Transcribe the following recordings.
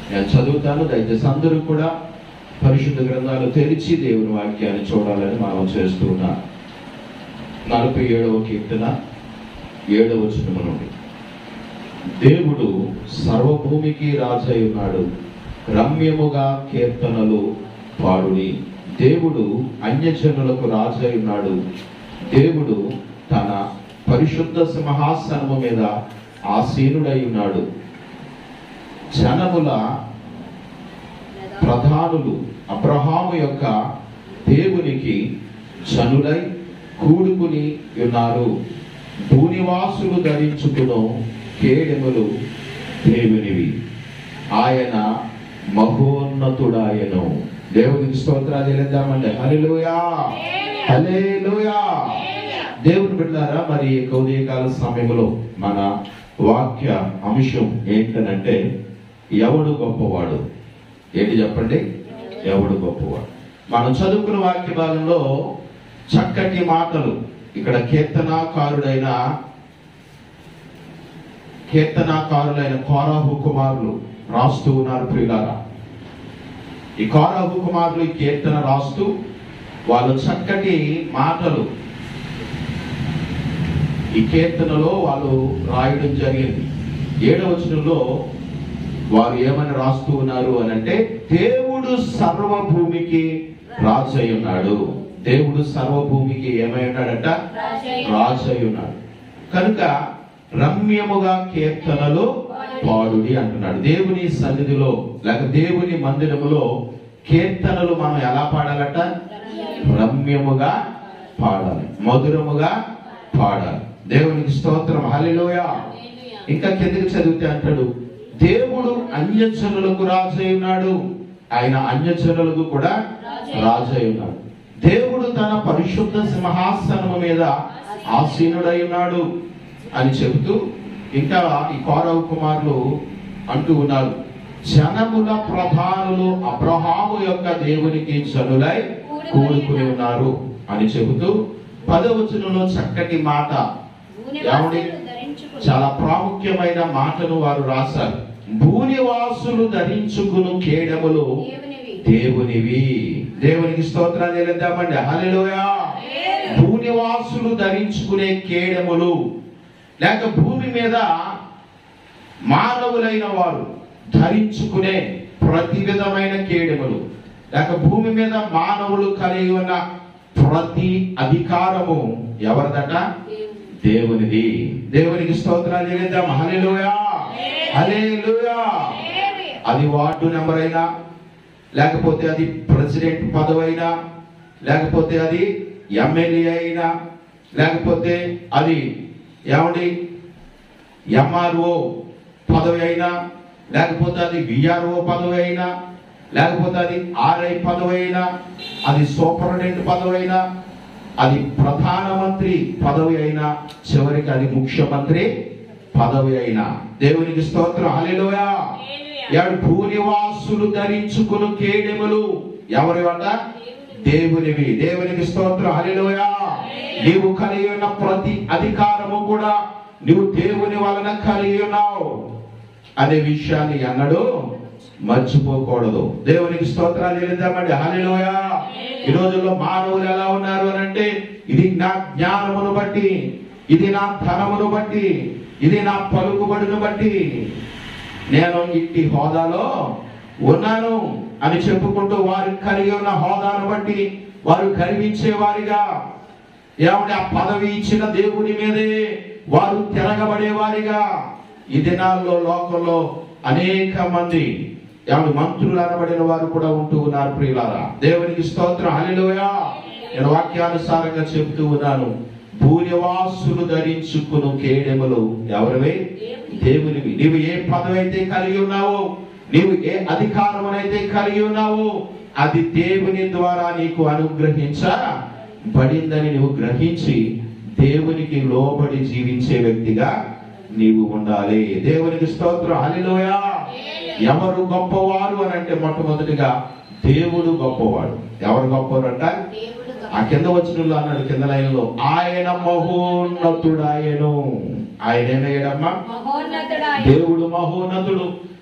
నేను చదువుతాను దయచేసి అందరూ కూడా పరిశుద్ధ గ్రంథాలు తెరిచి దేవుని వాక్యాన్ని చూడాలని మనం చేస్తూ ఉన్నాం నలభై ఏడవ కీర్తన ఏడవ వచనము నుండి దేవుడు సర్వభూమికి రాజై ఉన్నాడు రమ్యముగా కీర్తనలు పాడుని దేవుడు అన్యజనులకు రాజై ఉన్నాడు దేవుడు తన పరిశుద్ధ సింహాసనము మీద ఆసీనుడై ఉన్నాడు జనముల ప్రధానులు అబ్రహాము యొక్క దేవునికి జనులై కూడుకుని ఉన్నారు భూనివాసులు ధరించుకును కేడెములు దేవునివి ఆయన మహోన్నతుడాయను దేవునికి స్తోత్రాలు చెల్లిద్దామండి హల్లెలూయా హల్లెలూయా దేవుని బిడ్డారా మరి ఈ ఉదయకాల సమయంలో మన వాక్య అంశం ఏంటనంటే ఎవడు గొప్పవాడు ఏంటి చెప్పండి ఎవడు గొప్పవాడు మనం చదువుకున్న వాక్య భాగంలో చక్కటి మాటలు ఇక్కడ కీర్తనాకారుడైన కీర్తనాకారులైన కోరాహు కుమారులు రాస్తూ ఉన్నారు ప్రియులారా ఈ కోరాహు కుమారులు ఈ కీర్తన రాస్తూ వాళ్ళు చక్కటి మాటలు ఈ కీర్తనలో వాళ్ళు రాయడం జరిగింది ఏడవ వచనంలో వారు ఏమని రాస్తూ ఉన్నారు అని అంటే దేవుడు సర్వభూమికి రాజు అయి ఉన్నాడు దేవుడు సర్వభూమికి ఏమై ఉన్నాడట రాజు అయి ఉన్నాడు కనుక రమ్యముగా కీర్తనలు పాడుడి అంటున్నాడు దేవుని సన్నిధిలో లేక దేవుని మందిరములో కీర్తనలు మనం ఎలా పాడాలట రమ్యముగా పాడాలి మధురముగా పాడాలి దేవునికి స్తోత్రం హల్లెలూయా ఇంకా కిందకి చదివితే అంటాడు దేవుడు అన్యజనులకు రాజు అయి ఉన్నాడు ఆయన అన్యజనులకు కూడా రాజు అయి ఉన్నాడు దేవుడు తన పరిశుద్ధ సింహాసనము మీద ఆసీనుడై ఉన్నాడు అని చెబుతూ ఇంకా ఈ కౌరవ కుమారులు అంటూ ఉన్నారు జనముల ప్రధానులు అబ్రహాము యొక్క దేవునికి జనులై కూడుకుని ఉన్నారు అని చెబుతూ పదవచనంలో చక్కటి మాట ఏమండి చాలా ప్రాముఖ్యమైన మాటను వారు రాశారు భూనివాసులు ధరించుకును కేడములు దేవునివి దేవునికి స్తోత్రాలు చెల్లిద్దామండి హల్లెలూయా భూనివాసులు ధరించుకునే కేడములు లేక భూమి మీద మానవులైన వారు ధరించుకునే ప్రతి విధమైన కేడములు లేక భూమి మీద మానవులు కలిగి ఉన్న ప్రతి అధికారము ఎవరిదట దేవునిది దేవునికి స్తోత్రాలు చెల్లిద్దాం హల్లెలూయా హల్లెలూయా అది వార్డు నెంబర్ అయినా లేకపోతే అది ప్రెసిడెంట్ పదవి అయినా లేకపోతే అది ఎమ్మెల్యే అయినా లేకపోతే అది ఏమండి ఎంఆర్ఓ పదవి అయినా లేకపోతే అది విఆర్ఓ పదవి అయినా లేకపోతే అది ఆర్ఐ పదవి అయినా అది సూపరింటెండెంట్ పదవి అయినా అది ప్రధానమంత్రి పదవి అయినా చివరికి అది ముఖ్యమంత్రి పదవి అయినా దేవునికి స్తోత్రం హల్లెలూయా ఎవడు భూనివాసులు ధరించుకును కేడెములు ఎవరి వల్ల దేవునివి దేవునికి స్తోత్రం హల్లెలూయా నీవు కలిగి ఉన్న ప్రతి అధికారము కూడా నువ్వు దేవుని వలన కలిగి ఉన్నావు అనే విషయాన్ని ఎన్నడూ మర్చిపోకూడదు దేవునికి స్తోత్రాలు చెల్లిద్దామండి హల్లెలూయా ఈ రోజుల్లో మానవులు ఎలా ఉన్నారు అని అంటే ఇది నా జ్ఞానమును బట్టి ఇది నా ధనమును బట్టి ఇది నా పలుకుబడిని బట్టి నేను ఇట్టి హోదాలో ఉన్నాను అని చెప్పుకుంటూ వారు కలిగి ఉన్న హోదాను బట్టి వారు గర్వించే వారిగా ఏమంటే ఆ పదవి ఇచ్చిన దేవుని మీదే వారు తిరగబడే వారిగా ఈ దినాల్లో లోకంలో అనేక మంది ఏమంటే మంత్రులు అనబడిన వారు కూడా ఉంటూ ఉన్నారు ప్రియులారా దేవునికి స్తోత్రం హల్లెలూయా నేను వాక్యానుసారంగా చెబుతూ ఉన్నాను భూనివాసులు ధరించుకును కేడెములు ఎవరివి దేవునివి నీవు ఏ పదవి అయితే కలిగి ఉన్నావో నీవు ఏ అధికారమునైతే కలిగి ఉన్నావో అది దేవుని ద్వారా నీకు అనుగ్రహించబడిందని నువ్వు గ్రహించి దేవునికి లోబడి జీవించే వ్యక్తిగా నీవు ఉండాలి దేవునికి స్తోత్రం హల్లెలూయా ఎవరు గొప్పవారు అని అంటే మొట్టమొదటిగా దేవుడు గొప్పవాడు ఎవరు గొప్పవారు అంట ఆ కింద వచ్చిన అన్నాడు కింద లైన్లో ఆయన మహోన్నతుడాయను ఆయన ఏమయ్యాడమ్మా మహోన్నతుడా దేవుడు మహోన్నతుడు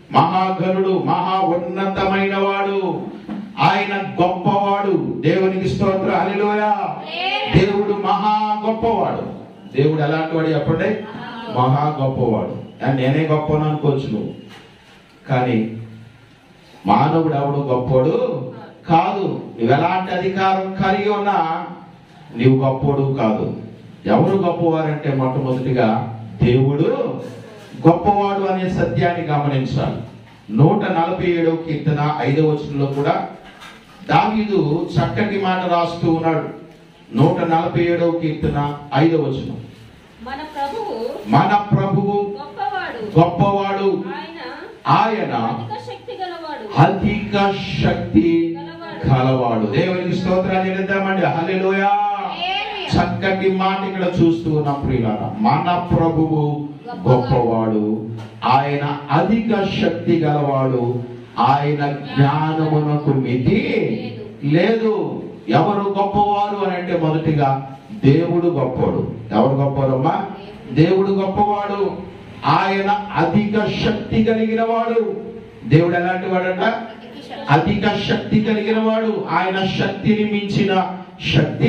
మహాగణుడు మహా ఉన్నతమైన వాడు ఆయన గొప్పవాడు దేవునికి స్తోత్ర హల్లెలూయ దేవుడు మహా గొప్పవాడు దేవుడు ఎలాంటి వాడు చెప్పండి మహా గొప్పవాడు ఆ, నేనే గొప్పను అనుకోవచ్చు నువ్వు కానీ మానవుడు ఎవడు గొప్పోడు కాదు నువ్వు ఎలాంటి అధికారం కలిగి ఉన్నా నీవు గొప్పోడు కాదు ఎవరు గొప్పవారంటే మొట్టమొదటిగా దేవుడు గొప్పవాడు అనే సత్యాన్ని గమనించాలి నూట నలభై ఏడవ కీర్తన ఐదవ వచనంలో కూడా దావీదు చక్కటి మాట రాస్తూ ఉన్నాడు నూట నలభై ఏడవ కీర్తన ఐదవ వచనం మన ప్రభువు మన ప్రభువు గొప్పవాడు గొప్పవాడు ఆయన ఆయన అధిక శక్తి గలవాడు అధిక శక్తి కలవాడు దేవునికి స్తోత్రాలు చెల్లిద్దామండి హల్లెలూయా చక్కటి మాట ఇక్కడ చూస్తూ ఉన్నాం ప్రియులారా మన ప్రభువు గొప్పవాడు ఆయన అధిక శక్తి గలవాడు ఆయన జ్ఞానమునకు మితి లేదు ఎవరు గొప్పవారు అని అంటే మొదటిగా దేవుడు గొప్పవాడు ఎవరు గొప్పవారమ్మా దేవుడు గొప్పవాడు ఆయన అధిక శక్తి కలిగిన వాడు దేవుడు ఎలాంటి వాడంట అధిక శక్తి కలిగిన వాడు ఆయన శక్తిని మించిన శక్తి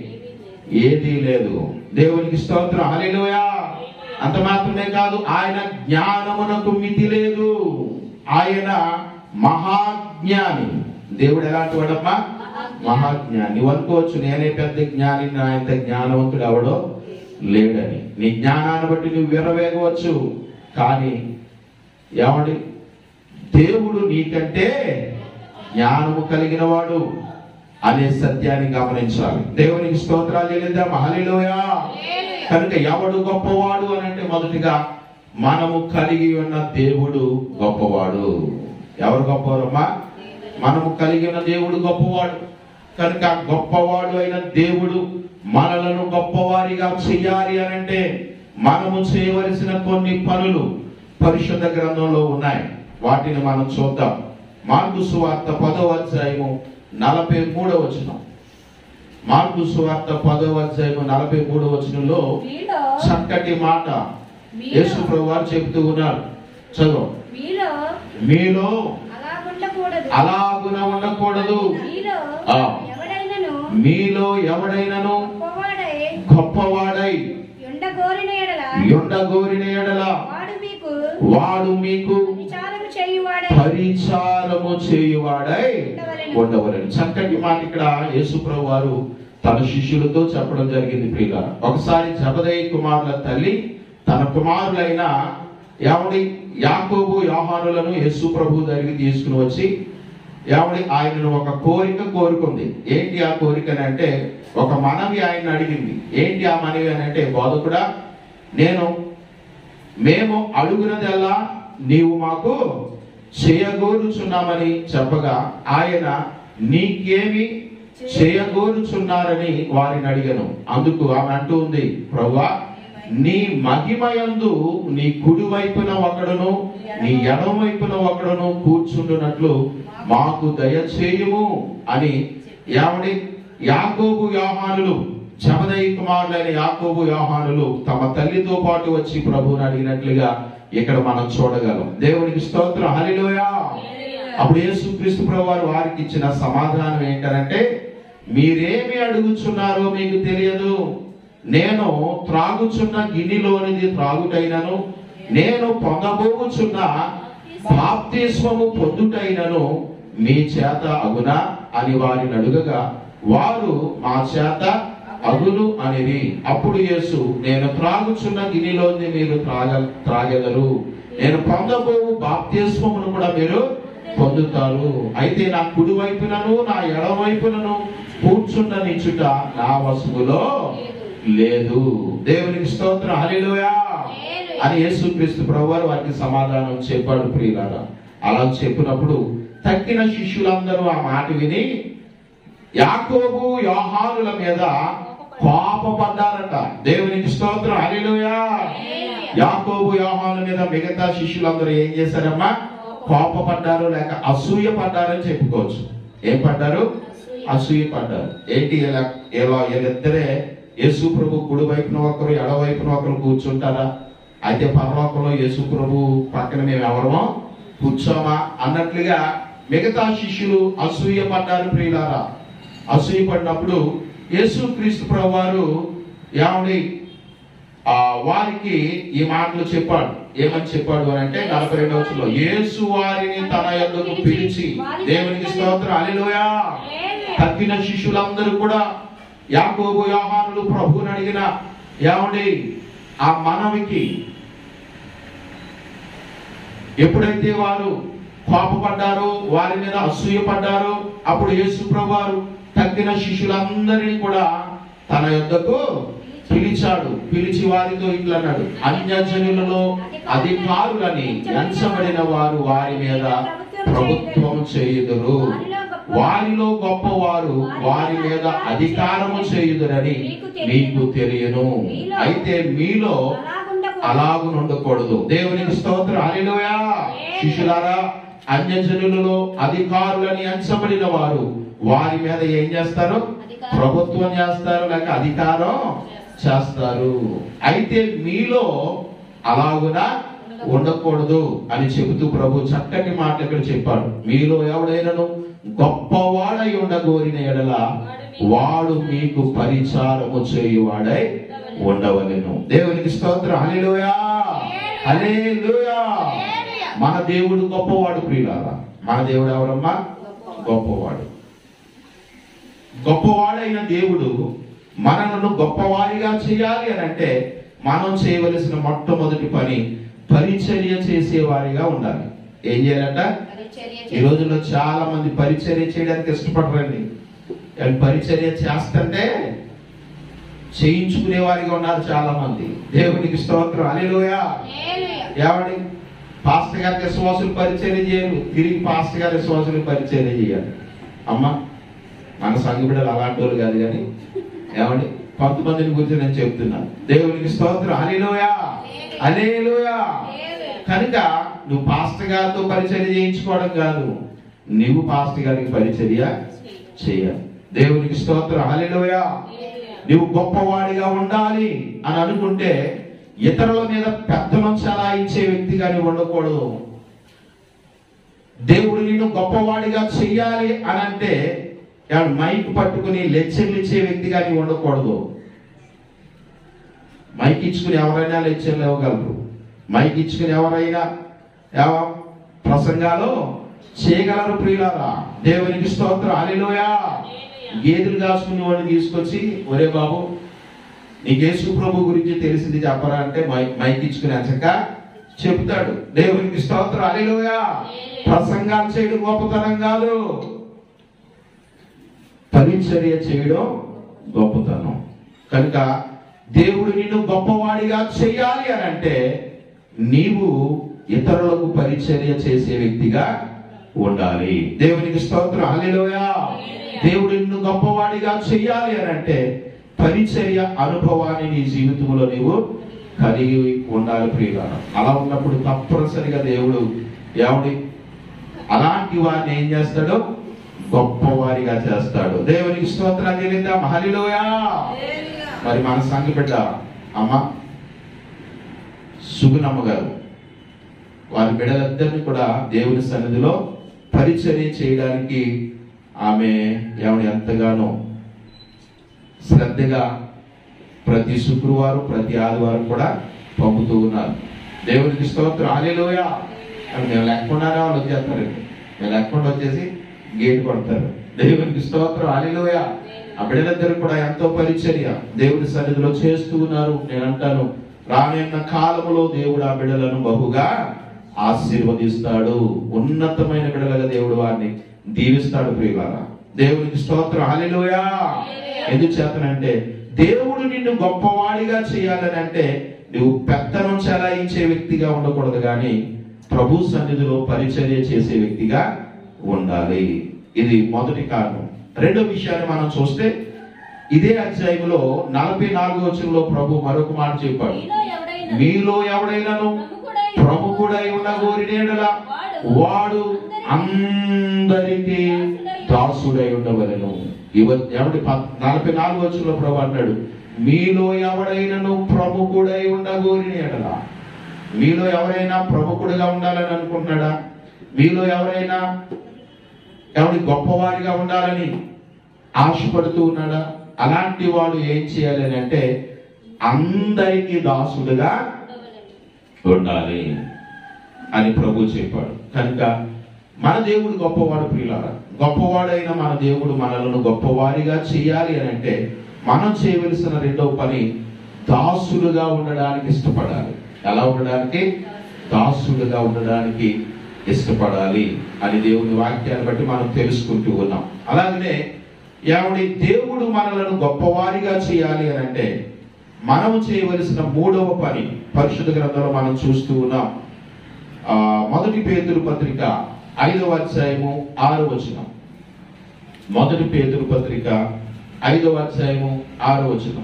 ఏదీ లేదు దేవునికి స్తోత్రం హల్లెలూయా అంత మాత్రమే కాదు ఆయన జ్ఞానమునకు మితి లేదు ఆయన మహాజ్ఞాని దేవుడు ఎలాంటి వాడమ్మా మహాజ్ఞాని నువ్వు అనుకోవచ్చు నేనే పెద్ద జ్ఞాని నా ఇంత జ్ఞానవంతుడు ఎవడో లేడని నీ జ్ఞానాన్ని బట్టి నువ్వు విరవేగవచ్చు కానీ ఏమండి దేవుడు నీకంటే జ్ఞానము కలిగిన వాడు అనే సత్యాన్ని గమనించాలి దేవునికి స్తోత్రాలు చెల్లిద్దాం హల్లెలూయా కనుక ఎవడు గొప్పవాడు అని అంటే మొదటిగా మనము కలిగి ఉన్న దేవుడు గొప్పవాడు ఎవరు గొప్పవారమ్మా మనము కలిగి ఉన్న దేవుడు గొప్పవాడు కనుక గొప్పవాడు అయిన దేవుడు మనలను గొప్పవారిగా చెయ్యాలి అని అంటే మనము చేయవలసిన కొన్ని పనులు పరిశుద్ధ గ్రంథంలో ఉన్నాయి వాటిని మనం చూద్దాం మార్కు సువార్త పదో అధ్యాయము నలభై మూడో వచనం మార్కు సువార్త పదో అధ్యాయము నలభై మూడో వచనంలో మీలో చక్కటి మాట యేసు ప్రభు వారు చెబుతూ ఉన్నారు చదువు మీలో మీలో అలా ఉండకూడదు అలాగున ఉండకూడదు మీలో ఆ. ఎవడైనను మీలో ఎవడైనను గొప్పవాడై గొప్పవాడై ఉండగోరిన ఎడల ఉండగోరిన ఎడల వాడు మీకు వాడు మీకు విచారము చేయువాడై పరిచారము చేయువాడై ఉండవలని చక్కటి మాట ఇక్కడ యేసుప్రభు వారు తన శిష్యులతో చెప్పడం జరిగింది ప్రియుల ఒకసారి జబదయ్య కుమారుల తల్లి తన కుమారులైన ఎవడి యాకోబు యోహానులను యేసు ప్రభు దగ్గరికి తీసుకుని వచ్చి ఎవడి ఆయనను ఒక కోరిక కోరుకుంది ఏంటి ఆ కోరిక అంటే ఒక మనవి ఆయన అడిగింది ఏంటి ఆ మనవి అని అంటే బోధకుడా నేను మేము అడుగునదల్లా నీవు మాకు చేయగోరుచున్నామని చెప్పగా ఆయన నీకేమి చేయగోరుచున్నారని వారిని అడిగాను అందుకు ఆమె అంటూ ఉంది ప్రభువా నీ మహిమయందు నీ కుడి వైపున ఒకడును నీ ఎడమ వైపున ఒకడును కూర్చుండునట్లు మాకు దయచేయుము అని యావడి యాకోబు యోహానులు జమదయ్య కుమారులైన యాకోబు యోహానులు తమ తల్లితో పాటు వచ్చి ప్రభువుని అడిగినట్లుగా ఇక్కడ మనం చూడగలం దేవునికి స్తోత్రం హల్లెలూయా అప్పుడు యేసుక్రీస్తు ప్రభు వారు వారికి ఇచ్చిన సమాధానం ఏంటంటే మీరేమి అడుగుచున్నారో మీకు తెలియదు నేను త్రాగుచున్న గిన్నెలోనిది త్రాగుటైనను నేను పొందబోగుచున్న బాప్తిస్మము పొందుటైనను మీ చేత అగునా అని వారిని అడుగగా వారు మా చేత అగును అనేది అప్పుడు యేసు నేను త్రాగుచున్న గిన్నెలోని మీరు త్రాగ త్రాగెదరు నేను పొందబోవు బాప్తిస్మమును కూడా మీరు పొందుతారు అయితే నా కుడి వైపునను నా ఎడమ వైపునను కూర్చున్న నిచ్చుట నా వశములో లేదు దేవునికి స్తోత్రం హల్లెలూయా అని యేసుక్రీస్తు ప్రభువారు వారికి సమాధానం చెప్పాడు ప్రియులారా అలా చెప్పినప్పుడు తక్కిన శిష్యులందరూ ఆ మాట విని యాకోబు యోహానుల మీద కోపపడ్డారట దేవునికి స్తోత్రం హల్లెలూయా యాకోబు యోహానుల మీద మిగతా శిష్యులందరూ ఏం చేశారమ్మా కోపపడ్డారు లేక అసూయ పడ్డారని చెప్పుకోవచ్చు ఏం పడ్డారు అసూయ పడ్డారు ఏంటి ఇలా ఇలా వీళ్ళిద్దరే యేసు ప్రభు కుడి వైపున ఒకరు ఎడ వైపున ఒకరు కూర్చుంటారా అయితే పరలోకంలో యేసు ప్రభు పక్కన మేము ఎవరమో కూర్చోమా అన్నట్లుగా మిగతా శిష్యులు అసూయ పడ్డారు ప్రియులారా అసూయ పడినప్పుడు యేసు క్రీస్తు ప్రభు వారు ఏమండి ఆ వారికి ఈ మాటలు చెప్పాడు ఏమని చెప్పాడు అని అంటే నలభై రెండవ వచనంలో యేసు వారిని తన యొద్దకు పిలిచి దేవునికి స్తోత్రం అలెలుయా తగ్గిన శిష్యులందరూ కూడా యాకోబు యోహానులు ప్రభువుని అడిగిన ఏమండి ఆ మనవికి ఎప్పుడైతే వారు కోపపడ్డారో వారి మీద అసూయ పడ్డారో అప్పుడు యేసు ప్రభు వారు తగ్గిన శిష్యులందరినీ కూడా తన యొద్దకు పిలిచాడు పిలిచి వారితో ఇట్లా అన్నాడు అన్యజనులలో అధికారులని ఎంచబడిన వారు వారి మీద ప్రభుత్వం చేయుదురు వారిలో గొప్పవారు వారి మీద అధికారము చేయుదురని మీకు తెలియను అయితే మీలో అలాగు ఉండకూడదు దేవునికి స్తోత్రం హల్లెలూయా శిష్యులారా అన్యజనులలో అధికారులని ఎంచబడిన వారు వారి మీద ఏం చేస్తారు ప్రభుత్వం చేస్తారు లేక అధికారం చేస్తారు అయితే మీలో అలాగునా ఉండకూడదు అని చెబుతూ ప్రభు చక్కటి మాట ఇక్కడ చెప్పాడు మీలో ఎవడైనను గొప్పవాడై ఉండగోరిన ఎడల వాడు మీకు పరిచారము చేయువాడై ఉండవలెను దేవునికి స్తోత్రం హల్లెలూయా హల్లెలూయా మన దేవుడు గొప్పవాడు ప్రియులారా మన దేవుడు ఎవరమ్మా గొప్పవాడు గొప్పవాడైన దేవుడు మనలను గొప్పవారిగా చేయాలి అని అంటే మనం చేయవలసిన మొట్టమొదటి పని పరిచర్య చేసేవారిగా ఉండాలి ఏం చేయాలంట ఈ రోజుల్లో చాలా మంది పరిచర్య చేయడానికి ఇష్టపడరండి వాళ్ళు పరిచర్య చేస్తుంటే చేయించుకునే వారిగా ఉన్నారు చాలా మంది దేవునికి స్తోత్రం అలెలుయా ఏమండి పాస్టర్ గారి విశ్వాసులు పరిచర్య చేయరు తిరిగి పాస్టర్ గారి విశ్వాసులు పరిచర్య చేయాలి అమ్మా మన సంఘ బిడ్డలు అలాంటి వాళ్ళు కాదు కానీ ఏమండి కొంతమందిని గురించి నేను చెప్తున్నాను దేవునికి స్తోత్రం అలీలోయా అలేలోయా కనుక నువ్వు పాస్టర్ గారితో పరిచర్య చేయించుకోవడం కాదు నువ్వు పాస్టర్ గారికి పరిచర్య చేయాలి దేవునికి స్తోత్రం హల్లెలూయా నువ్వు గొప్పవాడిగా ఉండాలి అని అనుకుంటే ఇతరుల మీద పెత్తనం చలాయించే వ్యక్తిగా నువ్వు ఉండకూడదు దేవుడు నిన్ను గొప్పవాడిగా చెయ్యాలి అని అంటే ఎవడు మైక్ పట్టుకుని లెక్చర్లు ఇచ్చే వ్యక్తిగా నీవు ఉండకూడదు మైక్ ఇచ్చుకుని ఎవరైనా లెక్చర్లు ఇవ్వగలరు మైక్ ఇచ్చుకుని ఎవరైనా ఎవ ప్రసంగాలు చేయగలరు ప్రియులారా దేవునికి స్తోత్రం అలిలోయా గేదెలు కాసుకునే వాడిని తీసుకొచ్చి ఒరే బాబు నీకు యేసు ప్రభు గురించి తెలిసింది చెప్పరా అంటే మై- మైక్ ఇచ్చుకుని అచ్చక చెప్తాడు దేవునికి స్తోత్రం అలిలోయా ప్రసంగాలు చేయడం గొప్పతనం కాదు పరిచర్య చేయడం గొప్పతనం కనుక దేవుడు నిన్ను గొప్పవాడిగా చేయాలి అని అంటే నీవు ఇతరులకు పరిచర్య చేసే వ్యక్తిగా ఉండాలి దేవునికి స్తోత్రం హల్లెలూయా దేవుడు నిన్ను గొప్పవాడిగా చేయాలి అని అంటే పరిచర్య అనుభవాన్ని నీ జీవితంలో నీవు కలిగి ఉండాలి ప్రియుల అలా ఉన్నప్పుడు తప్పనిసరిగా దేవుడు ఏమని అలాంటి వారిని ఏం చేస్తాడు గొప్పవారిగా చేస్తాడు దేవునికి స్తోత్రం తెలియదా హలిలోయా మరి మన సంఘ బిడ్డ అమ్మ సుగుణమ్మ గారు వారి బిడ్డలందరినీ కూడా దేవుని సన్నిధిలో పరిచర్య చేయడానికి ఆమె ఏమని ఎంతగానో శ్రద్ధగా ప్రతి శుక్రవారం ప్రతి ఆదివారం కూడా పంపుతూ ఉన్నారు దేవునికి స్తోత్రం ఆలేలోయ మేము లేకుండానే వాళ్ళు వచ్చేస్తారండి మేము లేకుండా వచ్చేసి గేట్ కొడతారు దేవునికి స్తోత్రం ఆలేలోయ ఆ బిడ్డలందరూ కూడా ఎంతో పరిచర్య దేవుని సన్నిధిలో చేస్తూ ఉన్నారు నేను అంటాను రానున్న కాలములో దేవుడు ఆ బిడ్డలను బహుగా ఆశీర్వదిస్తాడు ఉన్నతమైన బిడ్డలుగా దేవుడు వారిని దీవిస్తాడు ప్రియులారా దేవునికి స్తోత్రం హల్లెలూయా ఎందుకు చేతనంటే దేవుడు నిన్ను గొప్పవాడిగా చేయాలని అంటే నువ్వు పెత్తనం చలాయించే వ్యక్తిగా ఉండకూడదు కానీ ప్రభు సన్నిధిలో పరిచర్య చేసే వ్యక్తిగా ఉండాలి ఇది మొదటి కారణం రెండో విషయాన్ని మనం చూస్తే ఇదే అధ్యాయంలో నలభై నాలుగో వచనంలో ప్రభు మరొక మాట చెప్పాడు మీలో ఎవడైనాను ప్రముఖుడై ఉండగోరినేడలా వాడు అందరికీ దాసుడై ఉండవలను ఇవ ఎవడి ప- నలభై నాలుగు వచ్చులో ప్రభు అన్నాడు మీలో ఎవడైనను ప్రముఖుడై ఉండగోరినేడలా మీలో ఎవరైనా ప్రముఖుడిగా ఉండాలని అనుకుంటున్నాడా మీలో ఎవరైనా ఎవరి గొప్పవారిగా ఉండాలని ఆశపడుతూ ఉన్నాడా అలాంటి వాడు ఏం చేయాలి అని అంటే అందరికీ దాసుడుగా ఉండాలి అని ప్రభు చెప్పాడు కనుక మన దేవుడు గొప్పవాడు ప్రియులారా గొప్పవాడైన మన దేవుడు మనలను గొప్పవారిగా చేయాలి అని అంటే మనం చేయవలసిన రెండవ పని దాసులుగా ఉండడానికి ఇష్టపడాలి ఎలా ఉండడానికి దాసులుగా ఉండడానికి ఇష్టపడాలి అని దేవుని వాక్యాన్ని బట్టి మనం తెలుసుకుంటూ ఉన్నాం అలాగనే ఎవడి దేవుడు మనలను గొప్పవారిగా చేయాలి అని అంటే మనము చేయవలసిన మూడవ పని పరిశుద్ధ గ్రంథంలో మనం చూస్తూ ఉన్నాం ఆ, మొదటి పేతురు పత్రిక ఐదవ అధ్యాయము ఆరు వచనం మొదటి పేతురు పత్రిక ఐదవ అధ్యాయము ఆరు వచనం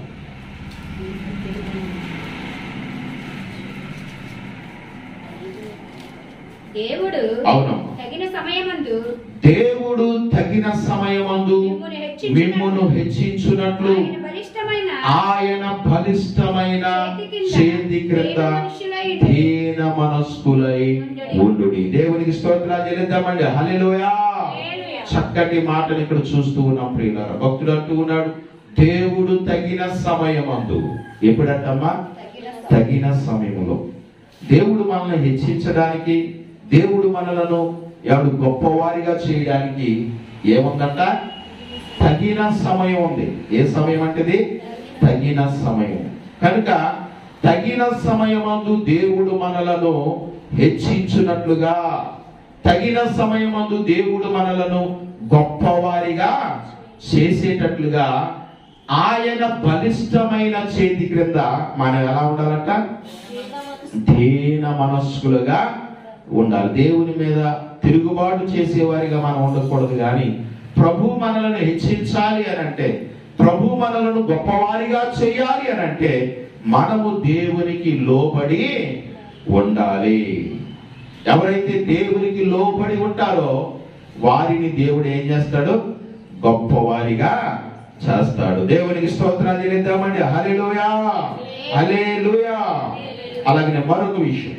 దేవుడు అవునమ్మా తగిన సమయమందు దేవుడు తగిన సమయమందు మిమ్మును హెచ్చించునట్లు, మిమ్మును హెచ్చించున్నట్లు ఆయన బలిష్టమైన ఆయన బలిష్టమైన చేతి క్రింద మనుషులై దీన మనస్కులై ఉండు దేవునికి స్తోత్రాలు చెల్లిద్దామండి హల్లెలూయా హల్లెలూయా. చక్కటి మాటలు ఇక్కడ చూస్తూ ఉన్నాం ప్రియులారా భక్తుడు అంటూ ఉన్నాడు దేవుడు తగిన సమయమందు ఎప్పుడంటమ్మా తగిన తగిన సమయంలో దేవుడు మనల్ని హెచ్చించడానికి దేవుడు మనలను ఎవడు గొప్పవారిగా చేయడానికి ఏముందంట తగిన సమయం ఉంది ఏ సమయం అంటేది తగిన సమయం కనుక తగిన సమయమందు దేవుడు మనలను హెచ్చించున్నట్లుగా తగిన సమయమందు దేవుడు మనలను గొప్పవారిగా చేసేటట్లుగా ఆయన బలిష్టమైన చేతి క్రింద మనం ఎలా ఉండాలంట దీన మనస్కులుగా ఉండాలి దేవుని మీద తిరుగుబాటు చేసేవారిగా మనం ఉండకూడదు కానీ ప్రభు మనలను హెచ్చించాలి అని అంటే ప్రభు మనలను గొప్పవారిగా చేయాలి అని అంటే మనము దేవునికి లోబడి ఉండాలి ఎవరైతే దేవునికి లోబడి ఉంటారో వారిని దేవుడు ఏం చేస్తాడు గొప్పవారిగా చేస్తాడు దేవునికి స్తోత్రాలు చెల్లిద్దామండి హల్లెలూయా హల్లెలూయా అలాగనే మరొక విషయం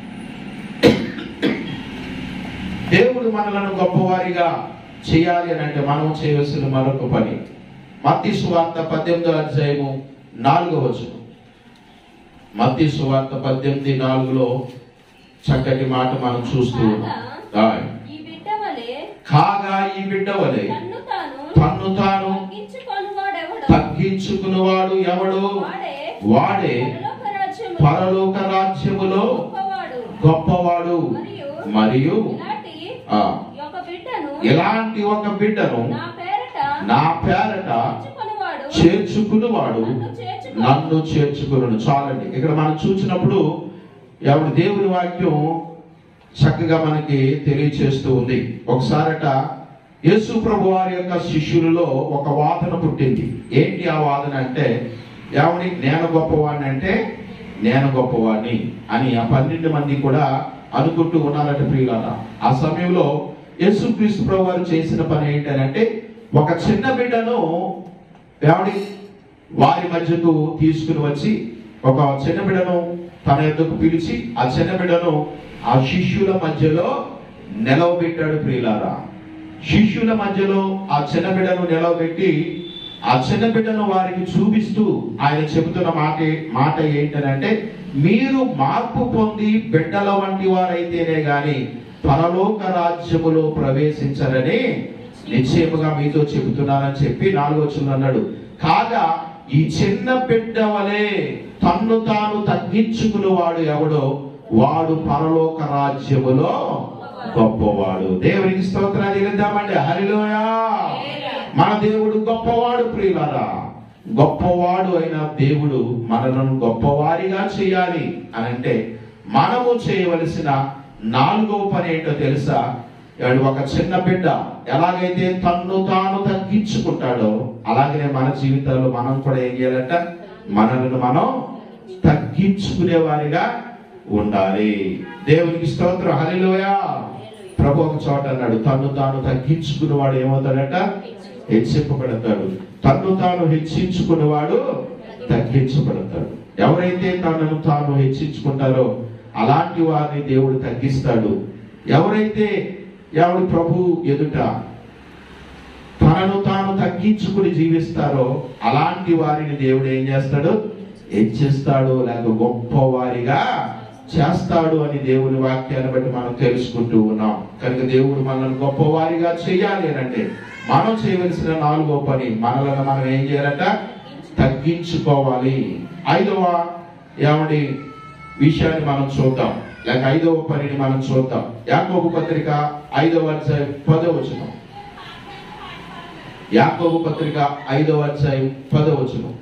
దేవుడు మనలను గొప్పవారిగా చేయాలి అని అంటే మనం చేయవలసిన మరొక పని మత్తి సువార్త పద్దెనిమిదో అధ్యాయము నాలుగో వచనం మత్తి సువార్త పద్దెనిమిది నాలుగులో చక్కటి మాట మనం చూస్తూ ఉన్నాం ఆయ్. ఈ బిడ్డ వలె కాగా ఈ బిడ్డ వలె తన్ను తాను తన్ను తాను తగ్గించుకొనువాడెవడో తగ్గించుకున్నవాడు ఎవడు వాడే వాడే పరలోక రాజ్యములో పరలోక రాజ్యములో గొప్పవాడు గొప్పవాడు మరియు మరియు ఇలాంటి ఆ, ఒక బిడ్డను ఇలాంటి ఒక బిడ్డను నా పేరట నా పేరట ఎంచుకొనువాడు చేర్చుకున్నవాడు నన్ను చేర్చుకొను. నన్ను చేర్చుకును చాలండి ఇక్కడ మనం చూసినప్పుడు ఎవడు దేవుని వాక్యం చక్కగా మనకి తెలియచేస్తూ ఉంది ఒకసారట యేసు ప్రభు వారి యొక్క శిష్యులలో ఒక వాదన పుట్టింది ఏంటి ఆ వాదన అంటే ఎవడి నేను గొప్పవాడిని అంటే నేను గొప్పవాడిని అని ఆ పన్నెండు మంది కూడా అనుకుంటూ ఉన్నారట ప్రియులారా ఆ సమయంలో యేసుక్రీస్తు ప్రభు వారు చేసిన పని ఏంటంటే ఒక చిన్న బిడ్డను ఎవడి వారి మధ్యకు తీసుకుని వచ్చి ఒక చిన్న బిడ్డను తన యొద్దకు పిలిచి ఆ చిన్న బిడ్డను ఆ శిష్యుల మధ్యలో నిలవబెట్టాడు ప్రియులారా శిష్యుల మధ్యలో ఆ చిన్న బిడ్డను నిలవబెట్టి ఆ చిన్న బిడ్డను వారికి చూపిస్తూ ఆయన చెబుతున్న మాట మాట ఏంటనంటే మీరు మార్పు పొంది బిడ్డల వంటి వారైతేనే గాని పరలోక రాజ్యములో ప్రవేశించరని నిశ్చయముగా మీతో చెబుతున్నానని చెప్పి నాలుగో చిన్న అన్నాడు కాగా ఈ చిన్న బిడ్డ వలె తన్ను తాను తగ్గించుకునేవాడు ఎవడో వాడు పరలోక రాజ్యములో గొప్పవాడు దేవునికి స్తోత్రాలు చెల్లిద్దామండి హరిలోయా మన దేవుడు గొప్పవాడు ప్రియులారా గొప్పవాడు అయిన దేవుడు మనలను గొప్పవారిగా చేయాలి అని అంటే మనము చేయవలసిన నాలుగవ పని ఏంటో తెలుసా వాడు ఒక చిన్న బిడ్డ ఎలాగైతే తన్ను తాను తగ్గించుకుంటాడో అలాగనే మన జీవితాల్లో మనం కూడా ఏం చేయాలంట మనల్ని మనం తగ్గించుకునే వారిగా ఉండాలి దేవునికి స్తోత్రం హల్లెలూయా ప్రభు ఒక చోట అన్నాడు తన్ను తాను తగ్గించుకునేవాడు ఏమవుతాడట హెచ్చింపబడతాడు తన్ను తాను హెచ్చించుకునేవాడు తగ్గించబడతాడు ఎవరైతే తనను తాను హెచ్చించుకుంటారో అలాంటి వారిని దేవుడు తగ్గిస్తాడు ఎవరైతే ఎవడు ప్రభు ఎదుట తనను తాను తగ్గించుకుని జీవిస్తారో అలాంటి వారిని దేవుడు ఏం చేస్తాడు హెచ్చిస్తాడు లేక గొప్పవారిగా చేస్తాడు అని దేవుని వాక్యాన్ని బట్టి మనం తెలుసుకుంటూ ఉన్నాం కనుక దేవుడు మనల్ని గొప్పవారిగా చేయాలి అని అంటే మనం చేయవలసిన నాలుగో పని మనలను మనం ఏం చేయాలంట తగ్గించుకోవాలి ఐదవ ఏమండి విషయాన్ని మనం చూద్దాం లేక ఐదవ పనిని మనం చూద్దాం యాకోబు పత్రిక ఐదవ అధ్యాయం పదవ వచనం యాకోబు పత్రిక ఐదవ అధ్యాయం పదవ వచనం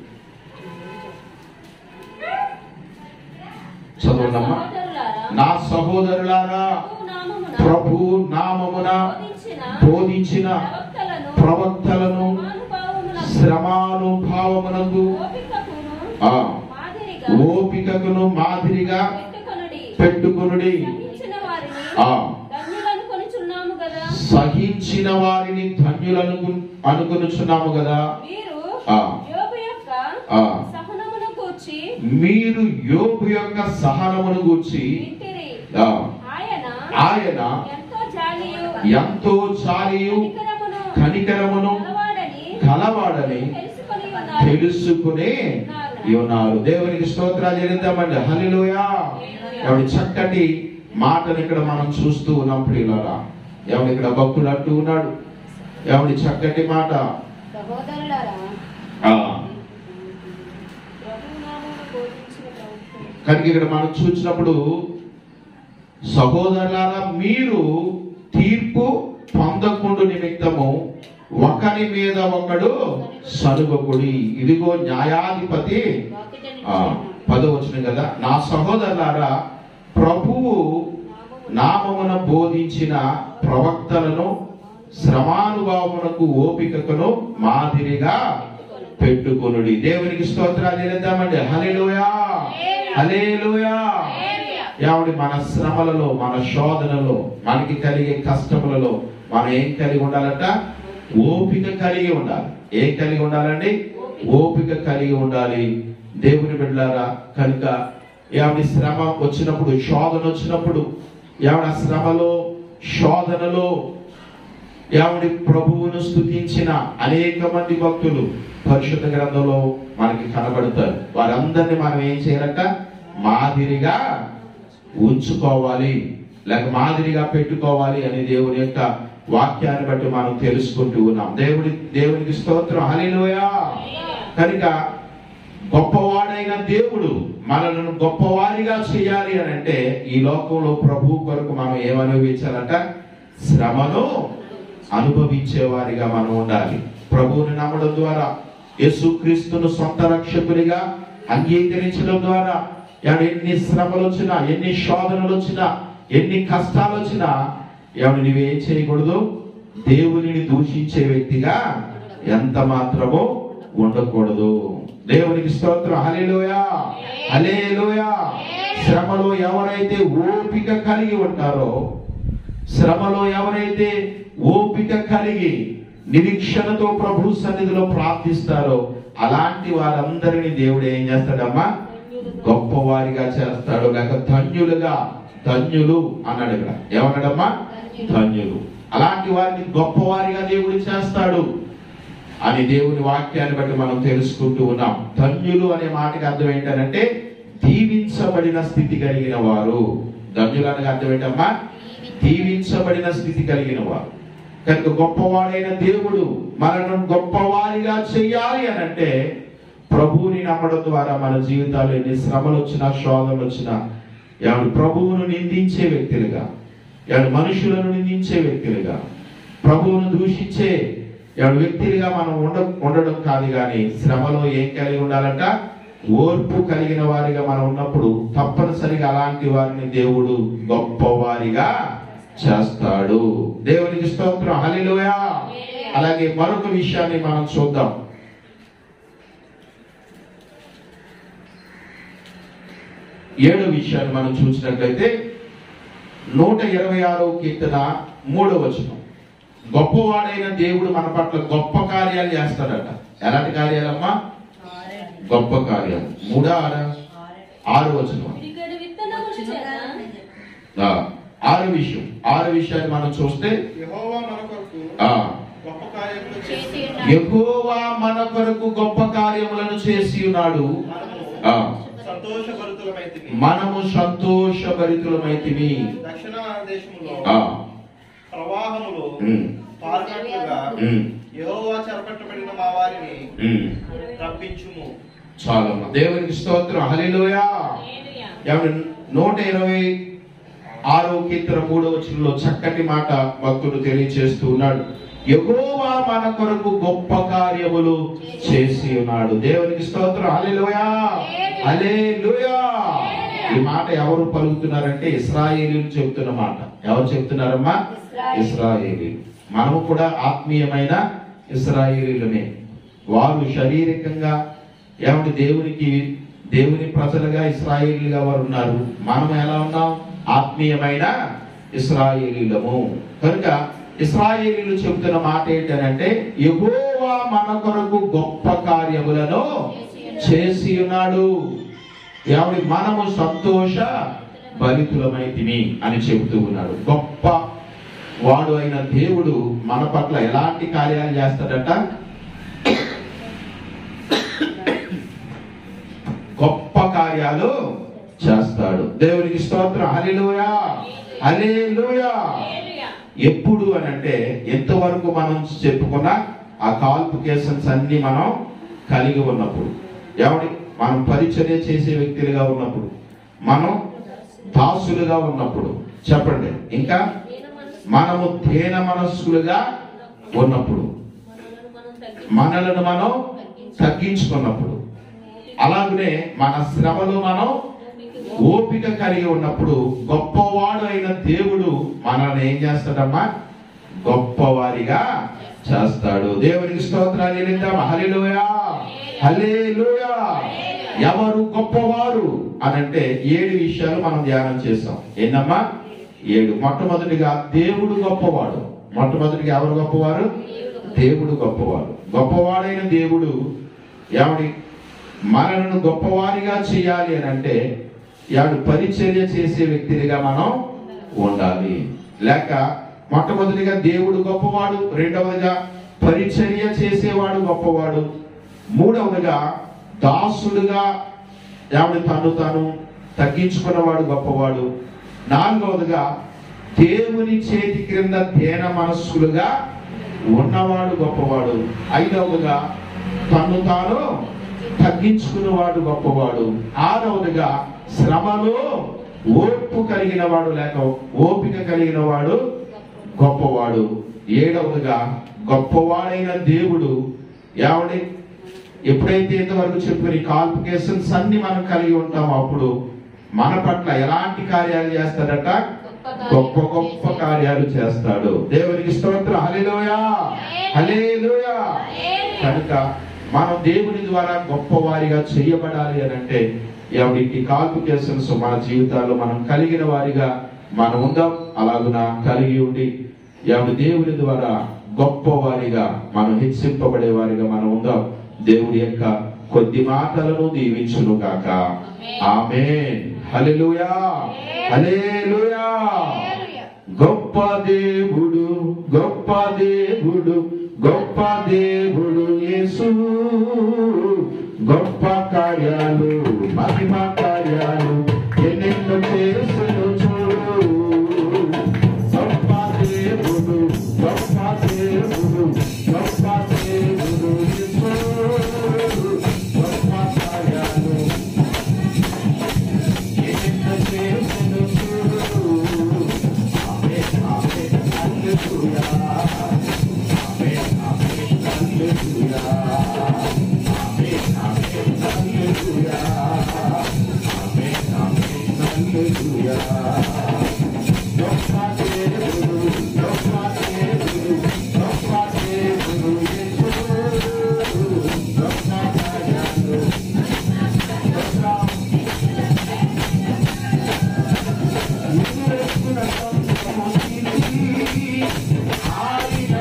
చదవండమ్మా సహోదరులారా, నా సహోదరులారా ప్రభు నామమున ప్రభు నామమున బోధించిన బోధించిన ప్రవక్తలను ప్రవక్తలను మహానుభావములకు శ్రమానుభావమునందు ఓపికకును ఆ, మాదిరిగా ఓపికకును మాదిరిగా పెట్టుకొనుడి. పెట్టుకొనుడి సహించిన వారిని ఆ ధన్యులను కొనుచున్నాము కదా సహించిన వారిని ధన్యులను అనుకొనుచున్నాము కదా మీరు ఆ. యోబు యొక్క ఆ. సహనమును కూర్చి మీరు యోగు యొక్క సహనమును గూర్చి వింటిరి ఆ, ఆయన ఆయన ఎంతో జాలియు ఎంతో చాలియు కనికరమును కనికరమును గలవాడని కలవాడని తెలుసుకొని ఉన్నారు తెలుసుకునే ఉన్నారు దేవునికి స్తోత్రాలు చెల్లిద్దామండి హల్లెలూయా ఎవడి చక్కటి మాటను ఇక్కడ మనం చూస్తూ ఉన్నాం ప్రియులారా ఎవడు ఇక్కడ భక్తుడు అంటూ ఉన్నాడు ఎవడి చక్కటి మాట సహోదరులారా ఆ, ప్రభునామమును బోధించిన ప్రవక్తలు కనుక ఇక్కడ మనం చూసినప్పుడు సహోదరులారా మీరు తీర్పు పొందకుండు నిమిత్తము ఒకరి మీద ఒకడు సనుగకుడి ఇదిగో న్యాయాధిపతి ఆ, పదవచనం కదా నా సహోదరులారా ప్రభువు నామమున బోధించిన ప్రవక్తలను శ్రమానుభావమునకు ఓపికకును మాదిరిగా పెట్టుకొనుడి దేవునికి స్తోత్రాలు చెల్లిద్దామండి హల్లెలూయా హల్లెలూయా ఏమండి మన శ్రమలలో మన శోధనలో మనకి కలిగే కష్టములలో మనం ఏం కలిగి ఉండాలంట ఓపిక కలిగి ఉండాలి ఏం కలిగి ఉండాలండి ఓపిక కలిగి ఉండాలి దేవుని బిడ్డలారా కనుక ఏమిటి శ్రమ వచ్చినప్పుడు శోధన వచ్చినప్పుడు ఏమిటి ఆ శ్రమలో శోధనలో ఏమిటి ప్రభువును స్తుతించిన అనేక మంది భక్తులు పరిశుద్ధ గ్రంథంలో మనకి కనబడతారు వారందరినీ మనం ఏం చేయాలంట మాదిరిగా ఉంచుకోవాలి లేక మాదిరిగా పెట్టుకోవాలి అని దేవుని యొక్క వాక్యాన్ని బట్టి మనం తెలుసుకుంటూ ఉన్నాం దేవుడి దేవునికి స్తోత్రం హల్లెలూయా కనుక గొప్పవాడైన దేవుడు మనలను గొప్పవారిగా చేయాలి అని అంటే ఈ లోకంలో ప్రభు కొరకు మనం ఏమనుభవించాలంట శ్రమను అనుభవించే వారిగా మనం ఉండాలి ప్రభువుని నమ్మడం ద్వారా యేసుక్రీస్తును సొంత రక్షకునిగా అంగీకరించడం ద్వారా ఎవడు ఎన్ని శ్రమలు వచ్చినా ఎన్ని శోధనలు వచ్చినా ఎన్ని కష్టాలు వచ్చినా ఎవడు నువ్వేం చేయకూడదు దేవునిని దూషించే వ్యక్తిగా ఎంత మాత్రమో ఉండకూడదు దేవునికి స్తోత్రం హల్లెలూయా హల్లెలూయా శ్రమలో ఎవరైతే ఓపిక కలిగి ఉంటారో శ్రమలో ఎవరైతే ఓపిక కలిగి నిరీక్షణతో ప్రభు సన్నిధిలో ప్రార్థిస్తారో అలాంటి వారందరినీ దేవుడు ఏం చేస్తాడమ్మా గొప్పవారిగా చేస్తాడు లేక ధన్యులుగా ధన్యులు అన్నాడు ఇక్కడ ఏమన్నాడమ్మా ధన్యులు అలాంటి వారిని గొప్పవారిగా దేవుడు చేస్తాడు అని దేవుని వాక్యాన్ని బట్టి మనం తెలుసుకుంటూ ఉన్నాం ధన్యులు అనే మాటకి అర్థం ఏంటంటే దీవించబడిన స్థితి కలిగిన వారు ధన్యులు అనగా అర్థం ఏంటమ్మా దీవించబడిన స్థితి కలిగిన వారు కనుక గొప్పవాడైన దేవుడు మనను గొప్పవారిగా చెయ్యాలి అని అంటే ప్రభువుని నమ్మడం ద్వారా మన జీవితాల్లో ఎన్ని శ్రమలు వచ్చినా శోధనలు వచ్చినా ఎవడు ప్రభువును నిందించే వ్యక్తులుగా ఎవడు మనుషులను నిందించే వ్యక్తులుగా ప్రభువును దూషించే ఎవడు వ్యక్తులుగా మనం ఉండ ఉండడం కాదు కానీ శ్రమలో ఏం కలిగి ఉండాలంట ఓర్పు కలిగిన వారిగా మనం ఉన్నప్పుడు తప్పనిసరిగా అలాంటి వారిని దేవుడు గొప్పవారిగా చేస్తాడు దేవునికి స్తోత్రం హల్లెలూయా అలాగే మరొక విషయాన్ని మనం చూద్దాం ఏడో విషయాన్ని మనం చూసినట్లయితే నూట ఇరవై ఆరో కీర్తన మూడో వచనం గొప్పవాడైన దేవుడు మన పట్ల గొప్ప కార్యాలు చేస్తాడట ఎలాంటి కార్యాలమ్మా గొప్ప కార్యాలు మూడా ఆరా ఆరు వచనం పిడికెడు విత్తనముల చేత ఆ, ఆరు విషయం ఆరు విషయాలు మనం చూస్తే యెహోవా మన కొరకు ఆ గొప్ప కార్యములు చేసి చేసి ఉన్నాడు. యెహోవా మన కొరకు గొప్ప కార్యములను చేసి ఉన్నాడు మనము ఆ సంతోషభరితులమైతిమి మనము సంతోషభరితులమైతిమి దక్షిణ దేశములో ఆ ప్రవాహములో ఉమ్, పాల్గొన్నట్లుగా ఉమ్, యెహోవా చెరపట్టబడిన మా వారిని ఉమ్. రప్పించుము చాలమ్మా దేవునికి స్తోత్రం హల్లెలూయా హల్లెలూయా. ఏమంటే నూట ఇరవై ఆరో కీర్తన మూడో వచనంలో చక్కటి మాట భక్తుడు తెలియచేస్తూ ఉన్నాడు యెహోవా మన కొరకు గొప్ప కార్యములు చేసి ఉన్నాడు దేవునికి స్తోత్రం హల్లెలూయా హల్లెలూయా ఈ మాట ఎవరు పలుకుతున్నారంటే ఇస్రాయేలీలు చెప్తున్న మాట ఎవరు చెప్తున్నారమ్మా ఇస్రాయేలీలు మనము కూడా ఆత్మీయమైన ఇస్రాయేలీలమే వారు శారీరకంగా ఏమంటే దేవునికి దేవుని ప్రజలుగా ఇస్రాయేలీలుగా వారు ఉన్నారు మనం ఎలా ఉన్నాం ఆత్మీయమైన ఇస్రాయేలీలము కనుక ఇస్రాయేలీలు చెబుతున్న మాట ఏంటంటే యెహోవా మన కొరకు గొప్ప కార్యములను చేసి ఉన్నాడు ఏమంటే మనము సంతోష భరితులమైతిమి అని చెబుతూ ఉన్నాడు గొప్ప వాడు అయిన దేవుడు మన పట్ల ఎలాంటి కార్యాలు చేస్తాడట గొప్ప కార్యాలు చేస్తాడు దేవునికి స్తోత్రం హల్లెలూయా హల్లెలూయా హల్లెలూయా. ఎప్పుడు అని అంటే ఎంతవరకు మనం చెప్పుకున్న ఆ క్వాలిఫికేషన్స్ అన్ని మనం కలిగి ఉన్నప్పుడు ఏమండి మనం పరిచర్య చేసే వ్యక్తులుగా ఉన్నప్పుడు మనం దాసులుగా ఉన్నప్పుడు చెప్పండి ఇంకా మనము దేన మనస్సులుగా ఉన్నప్పుడు మనలను మనం తగ్గించుకున్నప్పుడు అలాగనే మన శ్రమలో మనం ఓపిక కలిగి ఉన్నప్పుడు గొప్పవాడు అయిన దేవుడు మనల్ని ఏం చేస్తాడమ్మా గొప్పవారిగా చేస్తాడు దేవునికి స్తోత్రాలు చెల్లిద్దాం హల్లెలూయా హల్లెలూయా ఎవరు గొప్పవారు అని అంటే ఏడు విషయాలు మనం ధ్యానం చేస్తాం ఏంటమ్మా ఏడు మొట్టమొదటిగా దేవుడు గొప్పవాడు మొట్టమొదటిగా ఎవరు గొప్పవారు దేవుడు గొప్పవాడు గొప్పవాడైన దేవుడు ఏమని మనలను గొప్పవారిగా చేయాలి అని అంటే యాడు పరిచర్య చేసే వ్యక్తిగా మనం ఉండాలి లేక మొట్టమొదటిగా దేవుడు గొప్పవాడు రెండవదిగా పరిచర్య చేసేవాడు గొప్పవాడు మూడవదిగా దాసుడుగా ఆవిడ తను తాను తగ్గించుకున్నవాడు గొప్పవాడు నాలుగవదిగా దేవుని చేతి క్రింద ధ్యాన మనస్సులుగా ఉన్నవాడు గొప్పవాడు ఐదవదిగా తను తాను తగ్గించుకున్నవాడు గొప్పవాడు ఆరవదిగా శ్రమలో ఓర్పు కలిగిన వాడు లేక ఓపిక కలిగిన వాడు గొప్పవాడు ఏడవదిగా గొప్పవాడైన దేవుడు ఏమండి ఎప్పుడైతే ఇంతవరకు చెప్పుకుని క్వాలిఫికేషన్స్ అన్ని మనం కలిగి ఉంటామో అప్పుడు మన పట్ల ఎలాంటి కార్యాలు చేస్తాడట గొప్ప గొప్ప కార్యాలు చేస్తాడు దేవునికి స్తోత్రం హల్లెలూయా హల్లెలూయా కనుక మనం దేవుని ద్వారా గొప్పవారిగా చేయబడాలి అని అంటే ఎవరికి క్వాలిఫికేషన్స్ మన జీవితాల్లో మనం కలిగిన వారిగా మనం ఉందాం అలాగున కలిగి ఉండి ఎవరి దేవుని ద్వారా గొప్పవారిగా మనం హెచ్చింపబడే వారిగా మనం ఉందాం దేవుడి యొక్క కొద్ది మాటలను దీవించును గాక ఆమేన్ హల్లెలూయా హల్లెలూయా గొప్ప దేవుడు గొప్ప దేవుడు గొప్ప దేవుడు యేసు గొప్ప కార్యాలు మహిమ కార్యాలు ఎన్నెన్నో చేసును చూడు గొప్ప దేవుడు గొప్ప దేవుడు గొప్ప దేవుడు యేసు గొప్ప కార్యాలు ఎన్నెన్నో చేసును చూడు ఆమేన్ ఆమేన్ హల్లెలూయా ఆమేన్ ఆమేన్ హల్లెలూయా ఆమేన్ ఆమేన్ హల్లెలూయా ఆమేన్ ఆమేన్ హల్లెలూయా గొప్ప దేవుడు గొప్ప దేవుడు గొప్ప దేవుడు యేసు గొప్ప కార్యాలు గొప్ప ఆయన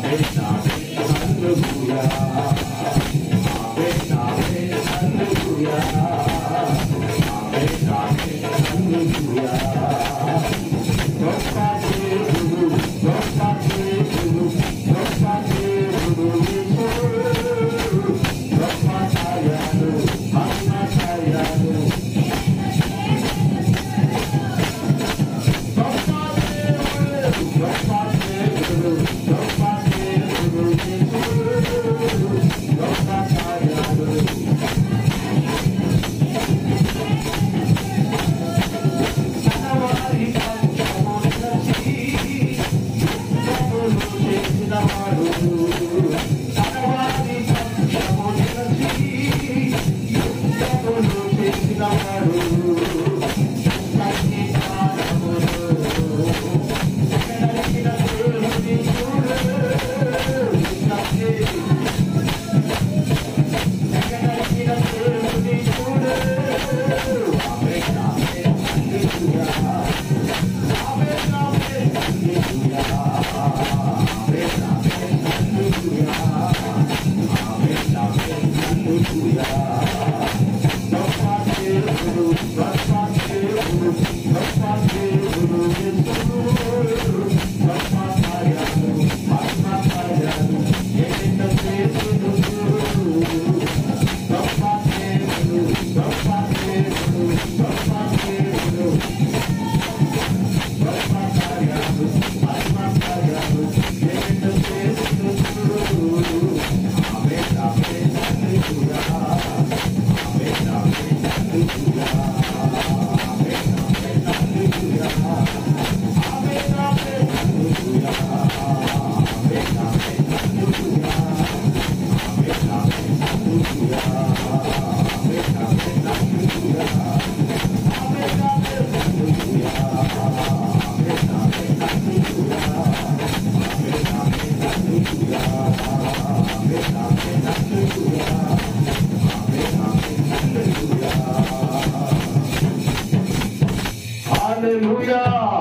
హల్లెలూయా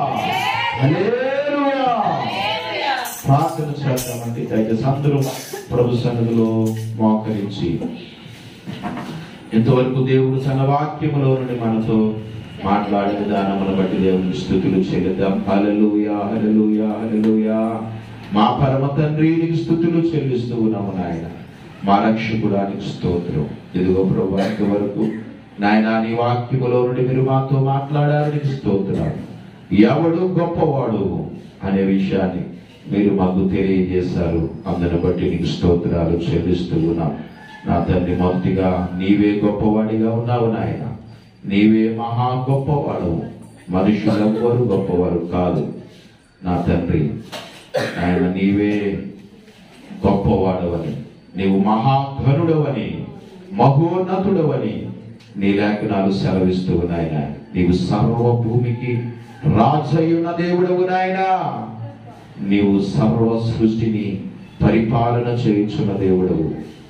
హల్లెలూయా ప్రార్థన చేద్దామండి దయచేసి అందరూ ప్రభు సన్నిధిలో మోకరించి ఇంతవరకు దేవుడు తన వాక్యములో నుండి మనతో మాట్లాడే విధానమును బట్టి దేవునికి స్థుతులు చెల్లిద్దాం హల్లెలూయా హల్లెలూయా హల్లెలూయా మా పరమ తండ్రి నీకు స్థుతులు చెల్లిస్తూ ఉన్నాము నాయన మా రక్షకుడానికి స్తోత్రం ఇదిగో ప్రభు ఇంతవరకు నాయన నీ వాక్యములో నుండి మీరు మాతో మాట్లాడారు నీకు స్తోత్రాలు ఎవడు గొప్పవాడు అనే విషయాన్ని మీరు మాకు తెలియజేశారు అందును బట్టి నీకు స్తోత్రాలు చెల్లిస్తూ ఉన్నాం నా తండ్రి మొదటిగా నీవే గొప్పవాడిగా ఉన్నావు నాయన నీవే మహా గొప్పవాడు మనుషులెవ్వరు గొప్పవారు కాదు నా తండ్రి ఆయన నీవే గొప్పవాడవని నీవు మహాఘనుడవని మహోన్నతుడవని నీ లేఖనాలు సెలవిస్తూ నాయన నీవు సర్వ భూమికి రాజయున్న దేవుడవు నాయనా నీవు సర్వ సృష్టిని పరిపాలన చేయించున్న దేవుడవు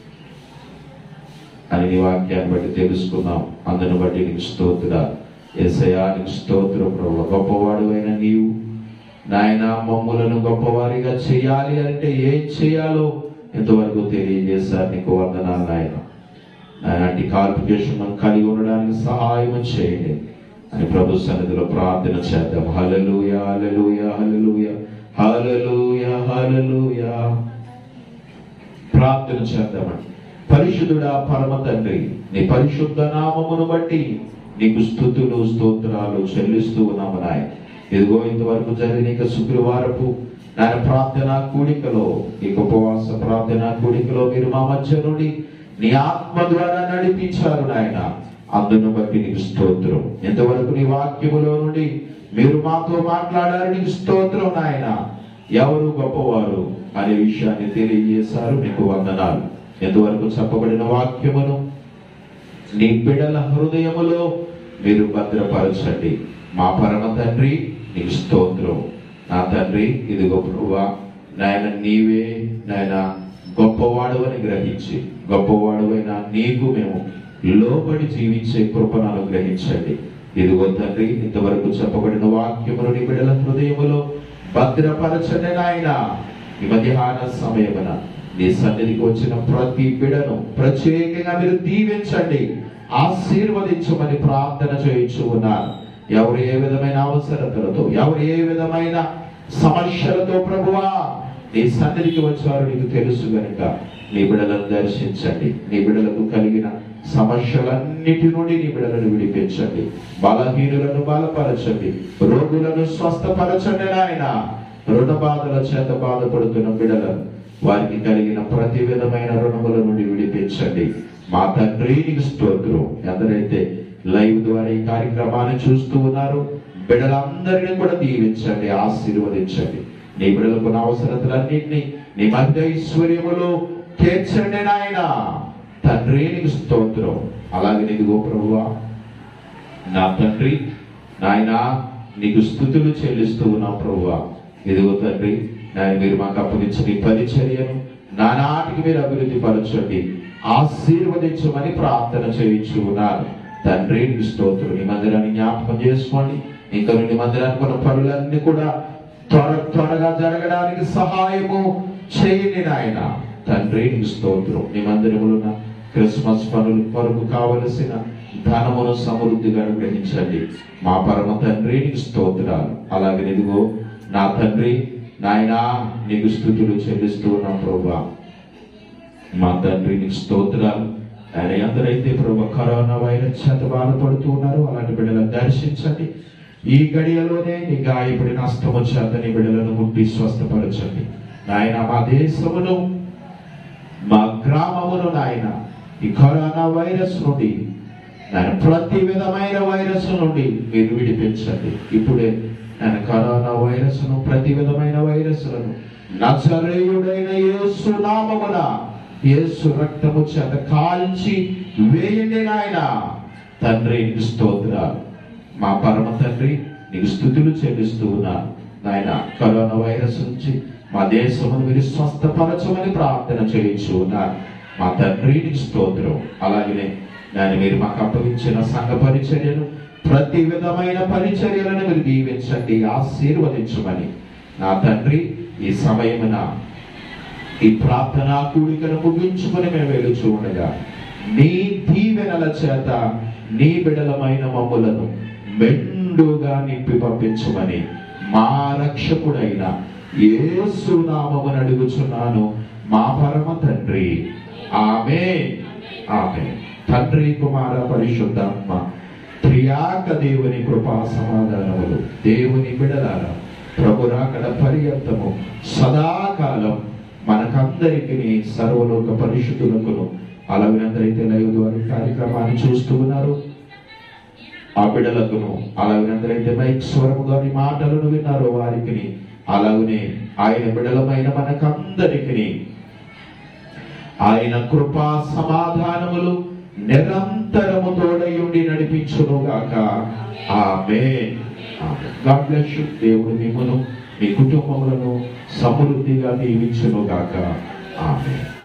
అని నీ వాక్యాన్ని బట్టి తెలుసుకున్నాం అందును బట్టి నీకు స్తోత్ర ఏసయా నీకు స్తోత్రం ప్రభు గొప్పవాడు అయిన నీవు నాయన మమ్ములను గొప్పవారిగా చేయాలి అంటే ఏం చేయాలో ఇంతవరకు తెలియజేశారు నీకు వందనాలు నాయన అలాంటి క్వాలిఫికేషన్ మనం కలిగి ఉండడానికి సహాయం చేయండి అని ప్రభు సన్నిధిలో ప్రార్థన చేద్దాం హల్లెలూయ హల్లెలూయ హల్లెలూయ హల్లెలూయ హల్లెలూయ ప్రార్థన చేద్దామండి పరిశుద్ధుడా పరమ తండ్రి నీ పరిశుద్ధ నామమును బట్టి నీకు స్థుతులు స్తోత్రాలు చెల్లిస్తూ ఉన్నాము నాయ ఇదిగో ఇంతవరకు జరిగిన ఇక శుక్రవారపు నాయన ప్రార్థన కూడికలో ఈ ఉపవాస ప్రార్థన కూడికలో మీరు మా మధ్య నుండి నీ ఆత్మ ద్వారా నడిపించారు నాయన అందును బట్టి నీకు స్తోత్రం ఎంతవరకు నీ వాక్యములో నుండి మీరు మాతో మాట్లాడారు నీకు స్తోత్రం నాయన ఎవరు గొప్పవారు అనే విషయాన్ని తెలియజేశారు మీకు వందనాలు ఎంతవరకు చెప్పబడిన వాక్యమును నీ బిడల హృదయములో మీరు భద్రపరచండి మా పరమ తండ్రి నీకు స్తోత్రం నా తండ్రి ఇదిగో ప్రభువా నాయన నీవే నాయన గొప్పవాడు అని గ్రహించి గొప్పవాడువైన నీకు మేము లోబడి జీవించే కృపను అనుగ్రహించండి ఇదిగో తండ్రి ఇంతవరకు చెప్పబడిన వాక్యమును నీ బిడల హృదయములో భద్రపరచండి నాయన ఈ మధ్యాహ్న సమయమున నీ సన్నిధికి వచ్చిన ప్రతి బిడను ప్రత్యేకంగా మీరు దీవించండి ఆశీర్వదించమని ప్రార్థన చేయించు ఉన్నారు ఎవరు ఏ విధమైన అవసరతలతో ఎవరు ఏ విధమైన సమస్యలతో ప్రభువా నీ సన్నిధికి వచ్చారు నీకు తెలుసు గనుక నీ బిడలను దర్శించండి నీ బిడలకు కలిగిన సమస్యలన్నిటి నుండి నీ బిడలను విడిపించండి బలహీనులను బలపరచండి రోగులను స్వస్థపరచండి నాయన రుణ బాధల చేత బాధపడుతున్న బిడలను వారికి కలిగిన ప్రతి విధమైన రుణముల నుండి విడిపించండి మా తండ్రి నీకు స్తోత్రం ఎందరైతే లైవ్ ద్వారా ఈ కార్యక్రమాన్ని చూస్తూ ఉన్నారు బిడలందరినీ కూడా దీవించండి ఆశీర్వదించండి నీ బిడలకు అవసరతలన్నింటినీ నీ మధ్య ఐశ్వర్యములు తీర్చండి నాయన తండ్రి నీకు స్తోత్రం అలాగే నీకు ప్రభువా నా తండ్రి నాయన నీకు స్థుతులు చెల్లిస్తూ ఉన్నాం ప్రభువా ఇదిగో తండ్రి నాయన మీరు మాకు అప్పగించిన ఈ పరిచర్యను నానాటికి మీరు అభివృద్ధి పరచండి ఆశీర్వదించమని ప్రార్థన చేయించు ఉన్నారు తండ్రి నీకు స్తోత్రం నీ మందిరాన్ని జ్ఞాపకం చేసుకోండి ఇంకా నీ మందిరానికి ఉన్న పనులన్నీ కూడా త్వర త్వరగా జరగడానికి సహాయము చేయండి నాయన తండ్రి నీకు స్తోత్రం నీ మందిరములో ఉన్న క్రిస్మస్ పనుల కొరకు కావలసిన ధనమును సమృద్ధిగా గ్రహించండి మా పరమ తండ్రి నీకు స్తోత్రాలు అలాగే ఇదిగో నా తండ్రి నాయనా నీకు స్థుతులు చెల్లిస్తూ ఉన్నాం ప్రభా మా తండ్రి నీకు స్తోత్రాలు ఆయన ఎందరైతే ప్రభు కరోనా వైరస్ చేత బాధపడుతూ ఉన్నారు అలాంటి బిడ్డలను దర్శించండి ఈ గడియలోనే నీ గాయపడిన అస్తము చేత నీ బిడ్డలను ముట్టి స్వస్థపరచండి నాయన మా దేశమును మా గ్రామమును నాయన ఈ కరోనా వైరస్ నుండి నేను ప్రతి విధమైన వైరస్ నుండి మీరు విడిపించండి ఇప్పుడే నేను కరోనా వైరస్ ను ప్రతి విధమైన వైరస్లను నజరేయుడైన యేసు నామమున యేసు రక్తము చేత కాల్చి వేయండి నాయన తండ్రి నీకు స్తోత్రాలు మా పరమ తండ్రి నీకు స్థుతులు చెల్లిస్తూ ఉన్నాను నాయన కరోనా వైరస్ నుంచి మా దేశమును మీరు స్వస్థపరచమని ప్రార్థన చేయించు ఉన్నారు మా తండ్రి నీకు స్తోత్రం అలాగనే దాన్ని మీరు మాకు అప్పగించిన సంఘ పరిచర్యను ప్రతి విధమైన పరిచర్యలను మీరు దీవించండి ఆశీర్వదించమని నా తండ్రి ఈ సమయమున ఈ ప్రార్థనా కూడికను ముగించుకుని మేము వెలుచు ఉండగా నీ దీవెనల చేత నీ బిడలమైన మమ్ములను మెండుగా నింపి పంపించమని మా రక్షకుడైన యేసు నామమును అడుగుచున్నాను మా పరమ తండ్రి ఆమె ఆమె తండ్రి కుమార పరిశుద్ధాత్మ ప్రియాక దేవుని కృపా సమాధానములు దేవుని బిడలారా ప్రభు రాకడ పర్యంతము సదాకాలం మనకందరికి సర్వలోక పరిశుద్ధులకును అలాగనందరైతే లైవ్ ద్వారా ఈ కార్యక్రమాన్ని చూస్తూ ఉన్నారు ఆ బిడలకును అలాగనందరైతే మైక్ స్వరము గారి మాటలను విన్నారో వారికి అలాగనే ఆయన బిడలమైన మనకందరికి ఆయన కృపా సమాధానములు నిరంతరము తోడయుండి నడిపించునుగాక ఆమె గాడ్ బ్లెస్ యు దేవుడు మిమ్మును మీ కుటుంబములను సమృద్ధిగా దీవించునుగాక ఆమె